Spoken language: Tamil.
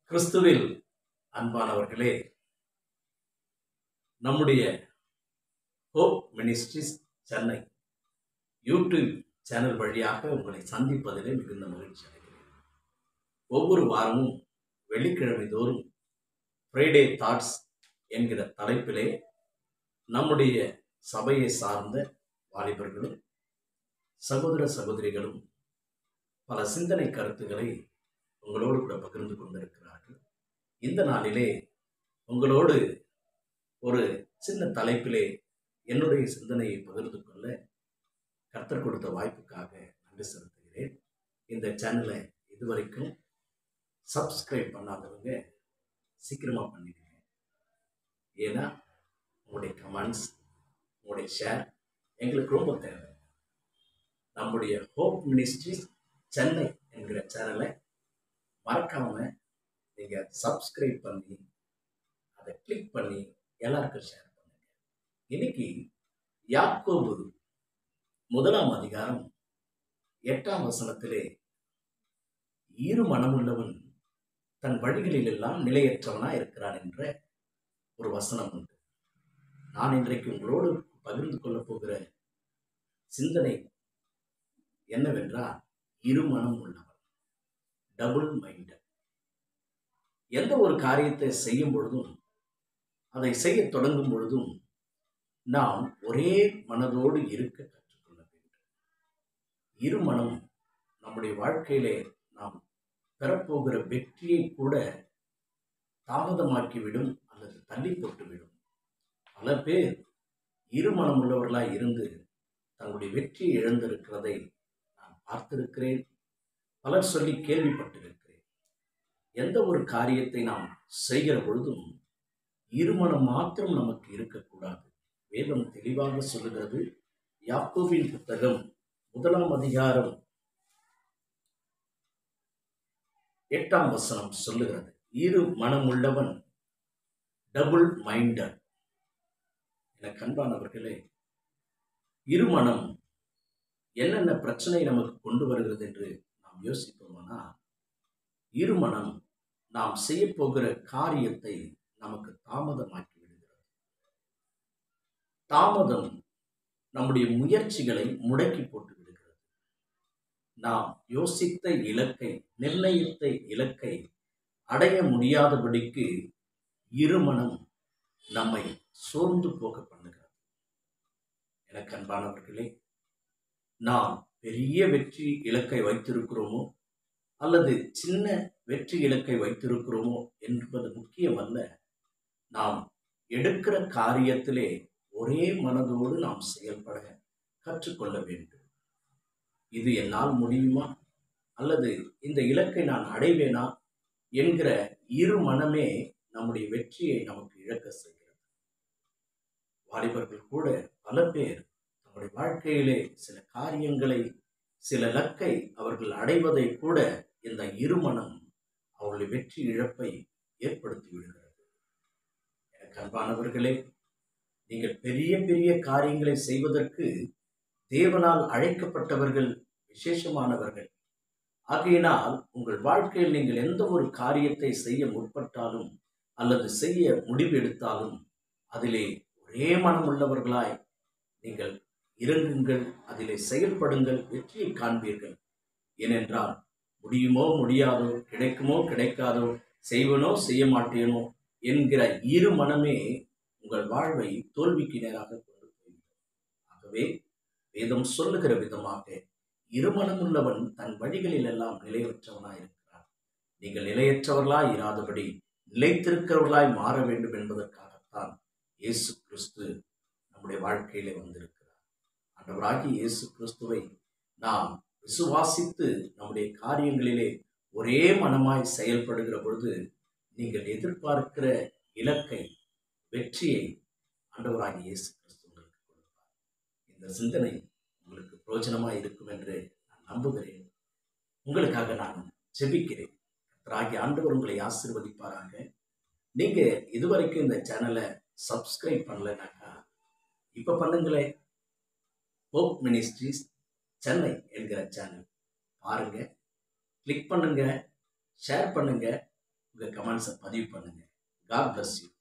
கிறிஸ்துவில் அன்பானவர்களே நம்முடைய hope ministries Chennai YouTube channel வழியாக உங்களை சந்திப்பதிலே மிகுந்த மகிழ்ச்சி அடைகிறேன் ஒவ்வொரு வாரமும் வெள்ளிக்கிழமை தோறும் ஃப்ரைடே தாட்ஸ் என்கிற தலைப்பிலே நம்முடைய சபையை சார்ந்த வாலிபர்களும் சகோதர சகோதரிகளும் பல சிந்தனை கருத்துக்களை உங்களோடு கூட பகிர்ந்து கொண்டிருக்கிறார்கள் இந்த நாளிலே உங்களோடு ஒரு சின்ன தலைப்பிலே என்னுடைய சிந்தனையை பகிர்ந்து கொள்ள கர்த்தர் கொடுத்த வாய்ப்புக்காக நன்றி செலுத்துகிறேன் இந்த சேனலை இதுவரைக்கும் சப்ஸ்கிரைப் பண்ணாதவங்க சீக்கிரமாக பண்ணிடுங்க ஏன்னா உங்களுடைய கமெண்ட்ஸ் உங்களுடைய ஷேர் எங்களுக்கு ரொம்ப தேவை நம்முடைய ஹோப் மினிஸ்ட்ரிஸ் சென்னை என்கிற சேனலை மறக்காம நீங்க சப்ஸ்கிரைப் பண்ணி அதை கிளிக் பண்ணி எல்லாருக்கும் ஷேர் பண்ணுங்க இன்னைக்கு யாக்கோபு முதலாம் அதிகாரம் எட்டாம் வசனத்திலே இரு மனமுள்ளவன் தன் வழிகளில் எல்லாம் நிலையற்றவனா இருக்கிறான் என்ற ஒரு வசனம் உண்டு நான் இன்றைக்கு உங்களோடு பகிர்ந்து கொள்ளப் போகிற சிந்தனை என்னவென்றால் இருமனம் உள்ளவன் டபுள் மைண்டட் எந்த ஒரு காரியத்தை செய்யும் பொழுதும் அதை செய்ய தொடங்கும் பொழுதும் நாம் ஒரே மனதோடு இருக்க கற்றுக்கொள்ள வேண்டும் இருமனம் நம்முடைய வாழ்க்கையிலே நாம் பெறப்போகிற வெற்றியை கூட தாமதமாக்கிவிடும் அல்லது தள்ளி போட்டுவிடும் பல பேர் இருமனம் உள்ளவர்களாய் இருந்து தங்களுடைய வெற்றியை இழந்திருக்கிறதை நான் பார்த்திருக்கிறேன் பலர் சொல்லி கேள்விப்பட்டிருக்கிறேன் எந்த ஒரு காரியத்தை நாம் செய்கிற பொழுதும் இருமனம் மாத்திரம் நமக்கு இருக்கக்கூடாது வேதம் தெளிவாக சொல்லுகிறது யாக்கோவின் புத்தகம் முதலாம் அதிகாரம் எட்டாம் வசனம் சொல்லுகிறது இரு மனமுள்ளவன் டபுள் மைண்டட் என கண்பானவர்களே இருமனம் என்னென்ன பிரச்சனை நமக்கு கொண்டு வருகிறது என்று நாம் யோசிப்போமானா இருமனம் நாம் செய்ய போகிற காரியத்தை நமக்கு தாமதமாக்கி விடுகிறது தாமதம் நம்முடைய முயற்சிகளை முடக்கி போட்டு விடுகிறது நாம் யோசித்த இலக்கை நிர்ணயித்த இலக்கை அடைய முடியாதபடிக்கு இருமனம் நம்மை சோர்ந்து போக பண்ணுகிறது எனக்கு அன்பானவர்களே நாம் பெரிய வெற்றி இலக்கை வைத்திருக்கிறோமோ அல்லது சின்ன வெற்றி இலக்கை வைத்திருக்கிறோமோ என்பது முக்கியமல்ல நாம் எடுக்கிற காரியத்திலே ஒரே மனதோடு நாம் செயல்பட கற்றுக்கொள்ள வேண்டும் இது என்னால் முடியுமா அல்லது இந்த இலக்கை நான் அடைவேனா என்கிற இரு மனமே நம்முடைய வெற்றியை நமக்கு இழக்க செய்கிறது வாலிபர்கள் கூட பல பேர் தங்களுடைய வாழ்க்கையிலே சில காரியங்களை சில இலக்கை அவர்கள் அடைவதை கூட இந்த இருமனம் அவர்களுடைய வெற்றி இழப்பை ஏற்படுத்தி விடுகிறது எனக்கு அன்பானவர்களே நீங்கள் பெரிய பெரிய காரியங்களை செய்வதற்கு தேவனால் அழைக்கப்பட்டவர்கள் விசேஷமானவர்கள் ஆகையினால் உங்கள் வாழ்க்கையில் நீங்கள் எந்த ஒரு காரியத்தை செய்ய முற்பட்டாலும் அல்லது செய்ய முடிவெடுத்தாலும் அதிலே ஒரே மனம் உள்ளவர்களாய் நீங்கள் இறங்குங்கள் அதிலே செயல்படுங்கள் வெற்றியை காண்பீர்கள் ஏனென்றால் முடியுமோ முடியாதோ கிடைக்குமோ கிடைக்காதோ செய்வனோ செய்ய மாட்டேனோ என்கிற இரு மனமே உங்கள் வாழ்வை தோல்விக்கு நேராக கொண்டு போய்விடும் ஆகவே வேதம் சொல்லுகிற விதமாக இருமனமுள்ளவன் தன் வழிகளில் எல்லாம் நிலையற்றவனாய் இருக்கிறான் நீங்கள் நிலையற்றவர்களாய் இராதபடி நிலைத்திருக்கிறவர்களாய் மாற வேண்டும் என்பதற்காகத்தான் இயேசு கிறிஸ்து நம்முடைய வாழ்க்கையிலே வந்திருக்கிறார் ஆண்டவராகி இயேசு கிறிஸ்துவை நாம் விசுவாசித்து நம்முடைய காரியங்களிலே ஒரே மனமாய் செயல்படுகிற பொழுது நீங்கள் எதிர்பார்க்கிற இலக்கை வெற்றியை ஆண்டவராகி இயேசு கிறிஸ்து உங்களுக்கு கொடுப்பார் இந்த சிந்தனை உங்களுக்கு பிரயோஜனமாக இருக்கும் என்று நான் நம்புகிறேன் உங்களுக்காக நான் ஜெபிக்கிறேன் கர்த்தராகிய ஆண்டவர் உங்களை ஆசீர்வதிப்பாராங்க நீங்க இதுவரைக்கும் இந்த சேனலை சப்ஸ்கிரைப் பண்ணலைனாக்கா இப்போ பண்ணுங்களேன் ஹோப் மினிஸ்ட்ரிஸ் சென்னை என்கிற சேனல் பாருங்க கிளிக் பண்ணுங்க ஷேர் பண்ணுங்க உங்கள் கமெண்ட்ஸை பதிவு பண்ணுங்கள் காட் bless யூ